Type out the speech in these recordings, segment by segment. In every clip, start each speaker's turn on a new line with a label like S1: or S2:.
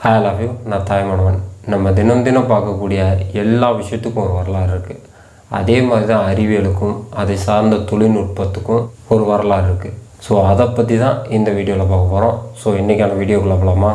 S1: hi love you நான் தாய்மானவன் நம்ம தினம் தினம் பார்க்கக்கூடிய எல்லா விஷயத்துக்கும் ஒரு வரலாறு இருக்குது அதே மாதிரி தான் அறிவியலுக்கும் அதை சார்ந்த தொழில்நுட்பத்துக்கும் ஒரு வரலாறு இருக்குது ஸோ அதை பற்றி தான் இந்த வீடியோவில் பார்க்க போகிறோம் ஸோ இன்றைக்கான வீடியோக்குள்ளே போகலாமா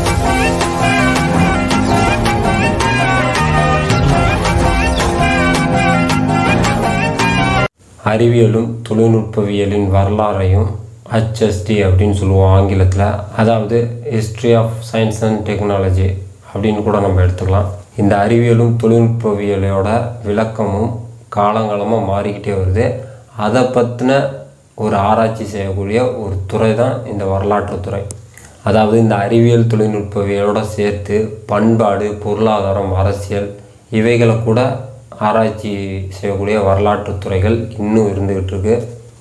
S1: அறிவியலும் தொழில்நுட்பவியலின் வரலாறையும் ஹெச்எஸ்டி அப்படின்னு சொல்லுவோம் ஆங்கிலத்தில் அதாவது history of science and technology அப்படின்னு கூட நம்ம எடுத்துக்கலாம் இந்த அறிவியலும் தொழில்நுட்பவியலோட விளக்கமும் காலங்காலமாக மாறிக்கிட்டே வருது அதை பற்றின ஒரு ஆராய்ச்சி செய்யக்கூடிய ஒரு துறை தான் இந்த வரலாற்றுத் துறை அதாவது இந்த அறிவியல் தொழில்நுட்பவியலோட சேர்த்து பண்பாடு பொருளாதாரம் அரசியல் இவைகளை கூட ஆராய்ச்சி செய்யக்கூடிய வரலாற்றுத் துறைகள் இன்னும் இருந்துக்கிட்டு இருக்கு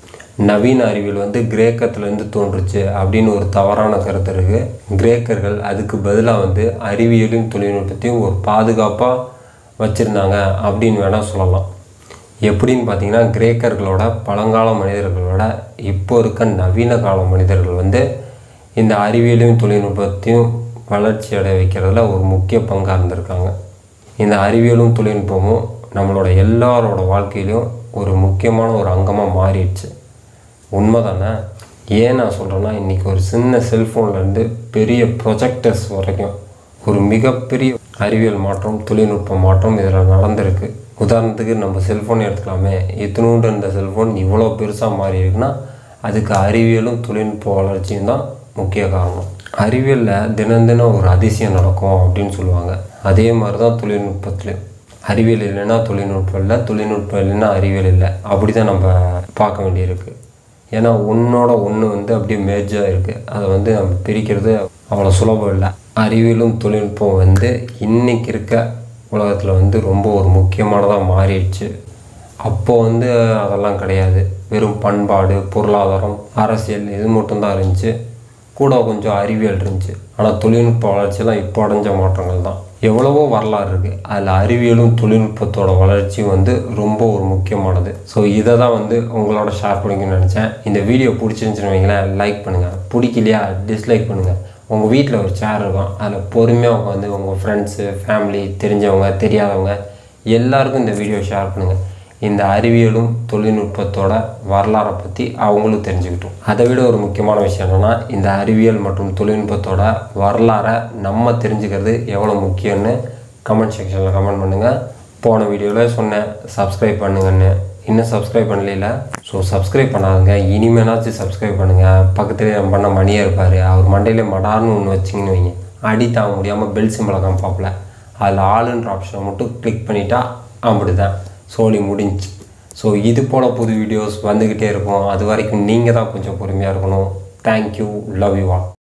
S1: நவீன அறிவியல் வந்து கிரேக்கத்துலேருந்து தோன்றுச்சு அப்படின்னு ஒரு தவறான கருத்து இருக்குது கிரேக்கர்கள் அதுக்கு பதிலாக வந்து அறிவியலையும் தொழில்நுட்பத்தையும் ஒரு பாதுகாப்பாக வச்சுருந்தாங்க அப்படின்னு வேணால் சொல்லலாம் எப்படின்னு பார்த்தீங்கன்னா கிரேக்கர்களோட பழங்கால மனிதர்களோட இப்போ இருக்க நவீன கால மனிதர்கள் வந்து இந்த அறிவியலையும் தொழில்நுட்பத்தையும் வளர்ச்சி அடைய வைக்கிறதுல ஒரு முக்கிய பங்காக இருந்திருக்காங்க இந்த அறிவியலும் தொழில்நுட்பமும் நம்மளோட எல்லாரோட வாழ்க்கையிலையும் ஒரு முக்கியமான ஒரு அங்கமாக மாறிடுச்சு உண்மை தானே ஏன் நான் சொல்கிறேன்னா இன்றைக்கி ஒரு சின்ன செல்ஃபோன்லேருந்து பெரிய ப்ரொஜெக்டர்ஸ் வரைக்கும் ஒரு மிகப்பெரிய அறிவியல் மாற்றம் தொழில்நுட்ப மாற்றம் இதில் நடந்திருக்கு உதாரணத்துக்கு நம்ம செல்ஃபோன் எடுத்துக்கலாமே இத்தினூண்டு இருந்த செல்ஃபோன் இவ்வளோ பெருசாக மாறி இருக்குன்னா அதுக்கு அறிவியலும் தொழில்நுட்ப வளர்ச்சியும் தான் முக்கிய காரணம் அறிவியலில் தினம் தினம் ஒரு அதிசயம் நடக்கும் அப்படின்னு சொல்லுவாங்க அதே மாதிரி தான் தொழில்நுட்பத்துலேயும் அறிவியல் இல்லைன்னா தொழில்நுட்பம் இல்லை தொழில்நுட்பம் இல்லைன்னா அறிவியல் இல்லை அப்படி தான் நம்ம பார்க்க வேண்டியிருக்கு ஏன்னா ஒன்றோட ஒன்று வந்து அப்படியே மேஜாக இருக்குது அதை வந்து நம்ம பிரிக்கிறது அவ்வளோ சுலபம் இல்லை அறிவியலும் தொழில்நுட்பம் வந்து இன்றைக்கி இருக்க உலகத்தில் வந்து ரொம்ப ஒரு முக்கியமானதாக மாறிடுச்சு அப்போ வந்து அதெல்லாம் கிடையாது வெறும் பண்பாடு பொருளாதாரம் அரசியல் இது மட்டும்தான் இருந்துச்சு கூட கொஞ்சம் அறிவியல் இருந்துச்சு ஆனால் தொழில்நுட்ப வளர்ச்சியெல்லாம் இப்போ அடைஞ்ச மாற்றங்கள் தான் எவ்வளவோ வரலாறு இருக்குது அதில் அறிவியலும் தொழில்நுட்பத்தோட வளர்ச்சியும் வந்து ரொம்ப ஒரு முக்கியமானது ஸோ இதை தான் வந்து உங்களோட ஷேர் பண்ணிக்கணும்னு நினச்சேன் இந்த வீடியோ பிடிச்சிருந்துச்சுன்னு வைங்களேன் லைக் பண்ணுங்கள் பிடிக்கலையா டிஸ்லைக் பண்ணுங்கள் உங்கள் வீட்டில் ஒரு சேர் இருக்கும் அதில் பொறுமையாக உட்காந்து உங்கள் ஃப்ரெண்ட்ஸு ஃபேமிலி தெரிஞ்சவங்க தெரியாதவங்க எல்லாருக்கும் இந்த வீடியோ ஷேர் பண்ணுங்கள் இந்த அறிவியலும் தொழில்நுட்பத்தோட வரலாறை பற்றி அவங்களும் தெரிஞ்சுக்கிட்டோம் அதை விட ஒரு முக்கியமான விஷயம் என்னென்னா இந்த அறிவியல் மற்றும் தொழில்நுட்பத்தோட வரலாறை நம்ம தெரிஞ்சுக்கிறது எவ்வளோ முக்கியம்னு கமெண்ட் செக்ஷனில் கமெண்ட் பண்ணுங்கள் போன வீடியோவில் சொன்னேன் சப்ஸ்கிரைப் பண்ணுங்கன்னு இன்னும் சப்ஸ்கிரைப் பண்ணல ஸோ சப்ஸ்கிரைப் பண்ணாதுங்க இனிமேலாச்சும் சப்ஸ்கிரைப் பண்ணுங்கள் பக்கத்துலேயே நம்ம பண்ண மணியாக இருப்பார் அவர் மண்டையிலே மடார்னு ஒன்று வச்சிங்கன்னு வைங்க அடி தாங்க முடியாமல் பெல் சிம்பிளை காமிப்பாப்பில் அதில் ஆளுன்ற ஆப்ஷனை மட்டும் கிளிக் பண்ணிட்டா அப்படி தான் சோழி முடிஞ்சு ஸோ இது போல் புது வீடியோஸ் வந்துக்கிட்டே இருக்கும் அது வரைக்கும் நீங்கள் தான் கொஞ்சம் பொறுமையாக இருக்கணும் தேங்க்யூ லவ் யூ ஆல்